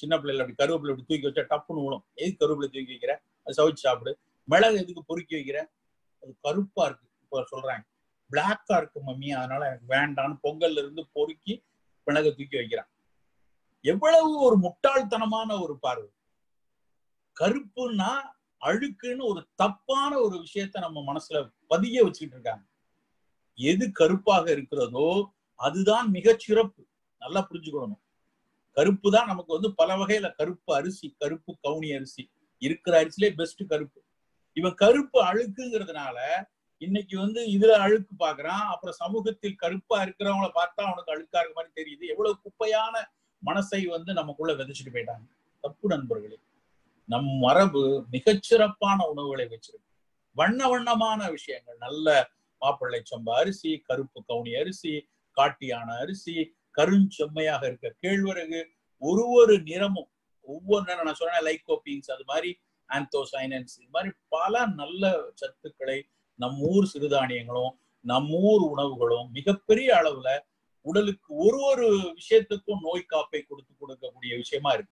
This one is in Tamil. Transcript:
சின்ன பிள்ளைல அப்படி கருவேப்பிலை அப்படி தூக்கி வச்சா டப்புன்னு விழும் எதுக்கு கருவேப்பிலை தூக்கி வைக்கிற அது சமைச்சு சாப்பிடு மிளகு எதுக்கு பொறுக்கி வைக்கிற அது கருப்பா இருக்கு இப்போ சொல்றாங்க பிளாக்கா இருக்கு மம்மி அதனால எனக்கு வேண்டான்னு பொங்கல்ல இருந்து பொறுக்கி மிளகை தூக்கி வைக்கிறான் எவ்வளவு ஒரு முட்டாள்தனமான ஒரு பார்வை கருப்புன்னா அழுக்குன்னு ஒரு தப்பான ஒரு விஷயத்த நம்ம மனசுல பதிய வச்சுக்கிட்டு இருக்காங்க எது கருப்பாக இருக்கிறதோ அதுதான் மிகச் சிறப்பு நல்லா புரிஞ்சுக்கணும் கருப்பு தான் நமக்கு வந்து பல வகையில கருப்பு அரிசி கருப்பு கவுனி அரிசி இருக்கிற அரிசிலே பெஸ்ட் கருப்பு இவன் கருப்பு அழுக்குங்கிறதுனால இன்னைக்கு வந்து இதுல அழுக்கு பாக்குறான் அப்புறம் சமூகத்தில் கருப்பா இருக்கிறவங்கள பார்த்தா அவனுக்கு அழுக்கா இருக்க மாதிரி தெரியுது எவ்வளவு குப்பையான மனசை வந்து நமக்குள்ள விதைச்சிட்டு போயிட்டாங்க தப்பு நண்பர்களே நம் மரபு மிகச்சிறப்பான உணவுகளை வச்சிருக்கு வண்ண வண்ணமான விஷயங்கள் நல்ல மாப்பிள்ளை சம்பா அரிசி கருப்பு கவுனி அரிசி காட்டியான அரிசி கருஞ்செம்மையாக இருக்க கேழ்வரகு ஒரு ஒரு நிறமும் ஒவ்வொரு நேரம் நான் சொன்னேன் லைகோபீன்ஸ் அது மாதிரி ஆந்தோசைனன்ஸ் இது மாதிரி பல நல்ல சத்துக்களை நம்ம ஊர் சிறுதானியங்களும் நம்ம ஊர் உணவுகளும் மிகப்பெரிய அளவுல உடலுக்கு ஒரு ஒரு விஷயத்துக்கும் நோய் காப்பை கொடுத்து கொடுக்கக்கூடிய விஷயமா இருக்கு